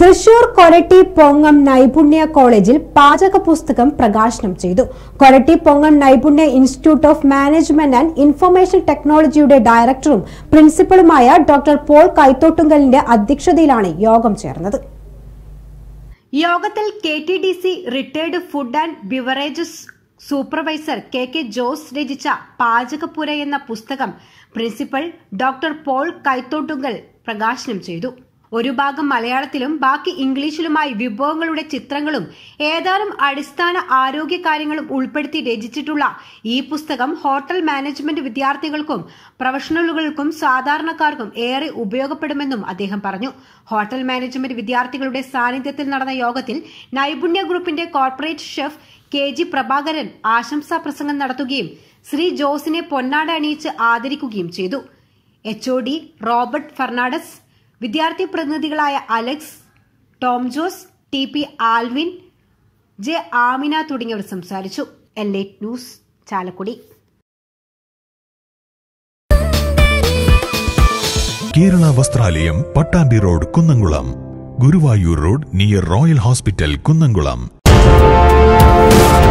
തൃശൂർ കൊരട്ടി പൊങ്ങം നൈപുണ്യ കോളേജിൽ പാചക പുസ്തകം പ്രകാശനം ചെയ്തു Koratty Pongam Naipunya institute of management and information ടെക്നോളജിയുടെ ഡയറക്ടറും പ്രിൻസിപ്പളുമായ ഡോക്ടർ പോൾ കൈത്തോട്ടുങ്കലിന്റെ അധ്യക്ഷതയിലാണ് യോഗം ചേർന്നത് യോഗത്തിൽ K T D C retired food and beverages supervisor K K Jose രചിച്ച പാചകപ്പുര എന്ന പുസ്തകം പ്രിൻസിപ്പൽ ഡോക്ടർ പോൾ കൈത്തോട്ടുങ്കൽ പ്രകാശനം ചെയ്തു ഒരു ഭാഗം മലയാളത്തിലും ബാക്കി ഇംഗ്ലീഷിലുമായി വിഭവങ്ങളുടെ ചിത്രങ്ങളും ഏതാനും അടിസ്ഥാന ആരോഗ്യ കാര്യങ്ങളും ഉൾപ്പെടുത്തി രചിച്ചിട്ടുള്ള ഈ പുസ്തകം ഹോട്ടൽ മാനേജ്മെന്റ് വിദ്യാർത്ഥികൾക്കും പ്രൊഫഷണലുകൾക്കും സാധാരണക്കാർക്കും ഏറെ ഉപയോഗപ്പെടുമെന്നും അദ്ദേഹം പറഞ്ഞു ഹോട്ടൽ മാനേജ്മെന്റ് വിദ്യാർത്ഥികളുടെ സാന്നിധ്യത്തിൽ നടന്ന യോഗത്തിൽ നൈപുണ്യ ഗ്രൂപ്പിന്റെ corporate chef K G Prabhakaran ആശംസാ പ്രസംഗം നടത്തുകയും ശ്രീ ജോസിനെ പൊന്നാട അണിയിച്ച് ആദരിക്കുകയും ചെയ്തു H O D Robert Fernandez വിദ്യാർത്ഥി പ്രതിനിധികളായ Alex Tom Jose T P Alvin J Amina തുടങ്ങിയവർ സംസാരിച്ചു L eight news Chalakudy Kerala Vasthralayam Pattambi road Kunnamkulam Guruvayur road near royal hospital Kunnamkulam